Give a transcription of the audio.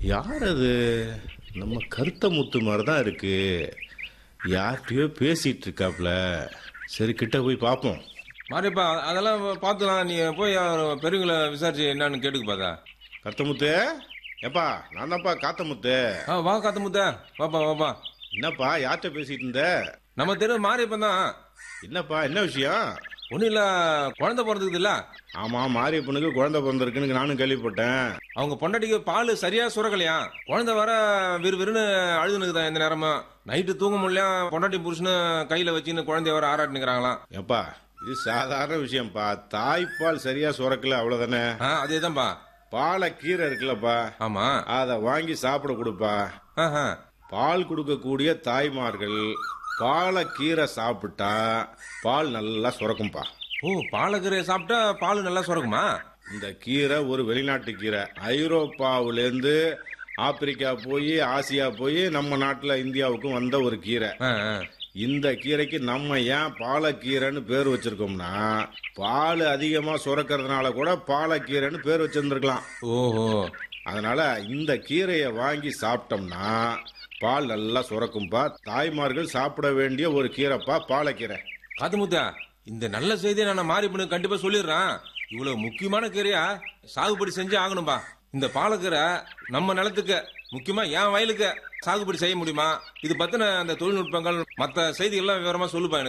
யார் அது நம்ம கருத்த முத்து மாதிரி தான் இருக்கு யார்கிட்டயோ பேசிட்டு இருக்காப்ல சரி கிட்ட போய் பார்ப்போம் மாரியப்பா அதெல்லாம் பார்த்துலாம் நீ போய் அவர் பெரியவங்களை விசாரிச்சு என்னன்னு கேட்டுக்கு பார்த்தா கருத்த முத்து ஏப்பா நான் தான்ப்பா காத்த முத்து ஆ வா காத்து முத்த வாப்பா வாப்பா என்னப்பா யார்கிட்ட பேசிட்டு இருந்த நம்ம தெரு மாரியப்பன் தான் என்னப்பா என்ன விஷயம் ஒன்றும் இல்லை குழந்தை பிறந்தது இல்ல ஆமா மாரியப்பனுக்கு குழந்தை பிறந்திருக்குன்னு நானும் கேள்விப்பட்டேன் அவங்க பொண்டாட்டிக்கு பால் சரியா சுரக்கலையா குழந்தை வர விறுவிறுன்னு அழுதுனுக்குதான் இந்த நேரமும் நைட்டு தூங்க முடியல பொண்டாட்டி புருஷனு கையில வச்சுன்னு குழந்தைய வர ஆராட்டினுக்கிறாங்களாம் ஏப்பா இது சாதாரண விஷயம்ப்பா தாய்ப்பால் சரியா சுரக்கல அவ்வளவுதானே ஆ அதேதான்ப்பா பாலை கீரை இருக்குல்லப்பா ஆமா அதை வாங்கி சாப்பிட கொடுப்பா ஆஹா பால் கொடுக்கக்கூடிய தாய்மார்கள் பாலை கீரை சாப்பிட்டா பால் நல்லா சுரக்கும்பா ஓ பாலக்கீரையை சாப்பிட்டா பால் நல்லா சுரக்குமா இந்த கீரை ஒரு வெளிநாட்டு கீரை ஐரோப்பாவிலேருந்து ஆப்பிரிக்கா போய் ஆசியா போய் நம்ம நாட்டில் இந்தியாவுக்கும் வந்த ஒரு கீரை ஆ, ஆ. இந்த கீரைக்கு நம்ம ஏன் பாலக்கீரைன்னு பேர் வச்சிருக்கோம்னா பால் அதிகமாக சுரக்கிறதுனால கூட பாலக்கீரைன்னு பேர் வச்சிருந்துருக்கலாம் ஓஹோ அதனால இந்த கீரையை வாங்கி சாப்பிட்டோம்னா பால் நல்லா சுரக்கும்பா தாய்மார்கள் சாப்பிட வேண்டிய ஒரு கீரைப்பா பாலக்கீரை காத்துமுத்தா இந்த நல்ல செய்தியை நான் மாறி பண்ணி கண்டிப்பா சொல்லிடுறேன் இவ்வளவு முக்கியமான கீரையா சாகுபடி செஞ்சு ஆகணும்பா இந்த பாலக்கீரை நம்ம நிலத்துக்கு முக்கியமா என் வயலுக்கு சாகுபடி செய்ய முடியுமா இது பத்தின அந்த தொழில்நுட்பங்கள் மற்ற செய்திகள்லாம் விவரமா சொல்லுப்பா எனக்கு